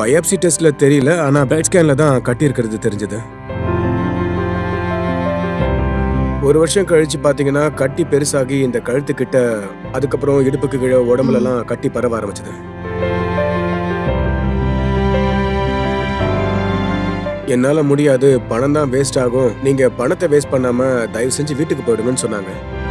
Biopsy டெஸ்ட்ல தெரியல ஆனா பேட் ஸ்கேன்ல தான் கட்டி இருக்கிறது தெரிஞ்சது ஒரு வருஷம் கழிச்சு பாத்தீங்கன்னா கட்டி பெருசாகி இந்த கழுத்து கிட்ட அதுக்கப்புறம் இடுப்புக்கு கீழே உடம்புல எல்லாம் கட்டி பரவ ஆரம்பிச்சது என்னால முடியாது பணம் தான் வேஸ்ட் ஆகும் நீங்க பணத்தை வேஸ்ட் பண்ணாம தயவு செஞ்சு வீட்டுக்கு போயிடுங்கன்னு சொன்னாங்க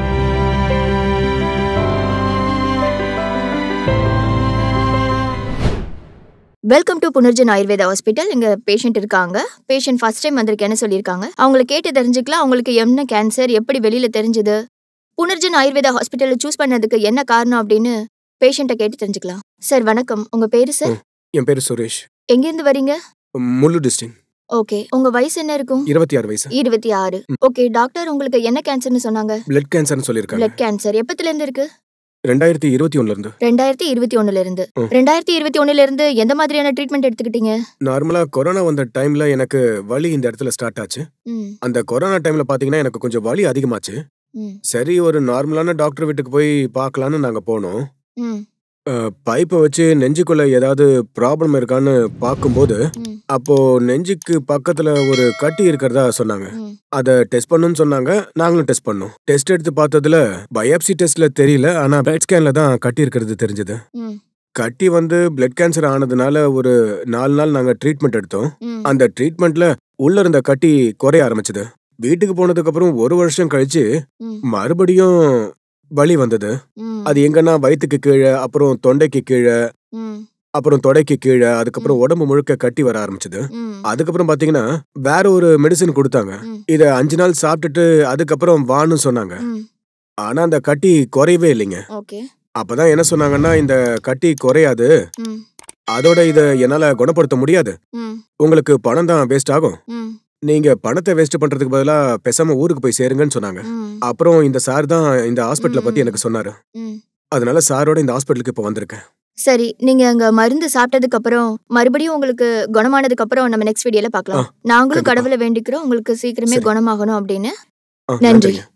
welcome to Punarjan Ayurveda hospital இங்க பேஷண்ட் இருக்காங்க பேஷண்ட் ஃபர்ஸ்ட் டைம் வந்திருக்கேன்னு சொல்லியிருக்காங்க அவங்கள கேட்டு தெரிஞ்சுக்கலாம் அவங்களுக்கு என்ன கேன்சர் எப்படி வெளியில தெரிஞ்சது புனர்ஜன் ஆயுர்வேதா ஹாஸ்பிட்டலை சூஸ் பண்ணதுக்கு என்ன காரணம் அப்படின்னு பேஷண்ட்டை கேட்டு தெரிஞ்சுக்கலாம் சார் வணக்கம் உங்க பேரு சார் என் பேரு சுரேஷ் எங்கேருந்து வரீங்க முள்ளு டிஸ்ட்ரிக்ட் ஓகே உங்க வயசு என்ன இருக்கும் இருபத்தி ஆறு வயசு இருபத்தி ஆறு ஓகே டாக்டர் உங்களுக்கு என்ன கேன்சர்னு சொன்னாங்க பிளட் கேன்சர்னு சொல்லியிருக்காங்க பிளட் கேன்சர் எப்பத்துல இருந்து இருக்கு ரெண்டாயிரத்தி இருபத்தி ஒண்ணுல இருந்து ரெண்டாயிரத்தி இருபத்தி ஒண்ணுல இருந்து ம். ரெண்டாயிரத்தி இருபத்தி ஒண்ணுல இருந்து எந்த மாதிரியான ட்ரீட்மெண்ட் எடுத்துக்கிட்டீங்க நார்மலா கொரோனா வந்த டைம்ல எனக்கு வலி இந்த இடத்துல ஸ்டார்ட் ஆச்சு ம் அந்த கொரோனா டைம்ல பாத்தீங்கன்னா எனக்கு கொஞ்சம் வலி அதிகமாச்சு ம் சரி ஒரு நார்மலான டாக்டர் வீட்டுக்கு போய் பார்க்கலான்னு நாங்க போனோம் ம் பைப்பை வச்சு நெஞ்சுக்குள்ள ஏதாவது ப்ராப்ளம் இருக்கான்னு பார்க்கும்போது ம் அப்போ நெஞ்சுக்கு பக்கத்துல ஒரு கட்டி இருக்கிறதா சொன்னாங்க ம் அதை டெஸ்ட் பண்ணணும்னு சொன்னாங்க நாங்களும் டெஸ்ட் பண்ணோம் டெஸ்ட் எடுத்து பார்த்ததுல பயாப்சி டெஸ்ட்ல தெரியல ஆனா பேட் ஸ்கேன்ல தான் கட்டி இருக்கிறது தெரிஞ்சது ம் கட்டி வந்து பிளட் கேன்சர் ஆனதுனால ஒரு நாலு நாள் நாங்க ட்ரீட்மெண்ட் எடுத்தோம் ம் அந்த ட்ரீட்மெண்ட்ல உள்ள இருந்த கட்டி குறைய ஆரம்பிச்சது வீட்டுக்கு போனதுக்கு அப்புறம் ஒரு வருஷம் கழிச்சு ம் மறுபடியும் வலி வந்தது ம் அது எங்கன்னா வயித்துக்கு கீழே அப்புறம் தொண்டைக்கு கீழே ம் அப்புறம் தொடைக்கு கீழே அதுக்கப்புறம் உடம்பு முழுக்க கட்டி வர ஆரம்பிச்சது ம் அதுக்கப்புறம் பாத்தீங்கன்னா வேற ஒரு மெடிசன் கொடுத்தாங்க ம். இத அஞ்சு நாள் சாப்பிட்டுட்டு அதுக்கப்புறம் வான்னு சொன்னாங்க ம் ஆனா அந்த கட்டி குறையவே இல்லைங்க ஓகே அப்பதான் என்ன சொன்னாங்கன்னா இந்த கட்டி குறையாது ம் அதோட இத என்னால குணப்படுத்த முடியாது ம் உங்களுக்கு பணம் தான் வேஸ்ட் ஆகும் ம் நீங்க பணத்தை வேஸ்ட் பண்றதுக்கு பதிலா பேசாம ஊருக்கு போய் சேருங்கன்னு சொன்னாங்க ம் அப்புறம் இந்த சார் தான் இந்த ஹாஸ்பிட்டலை பத்தி ம். எனக்கு சொன்னாரு ம் அதனால சாரோட இந்த ஹாஸ்பிட்டலுக்கு இப்ப வந்திருக்கேன் சரி நீங்க அங்க மருந்து சாப்பிட்டதுக்கு அப்புறம் மறுபடியும் உங்களுக்கு குணமானதுக்கு அப்புறம் நம்ம நெக்ஸ்ட் வீடியோல பார்க்கலாம் நாங்களும் கண்டிப்பா. கடவுளை வேண்டிக்கிறோம் உங்களுக்கு சீக்கிரமே சரி. குணமாகணும் அப்படின்னு ஆ, நன்றி. நன்றிங்க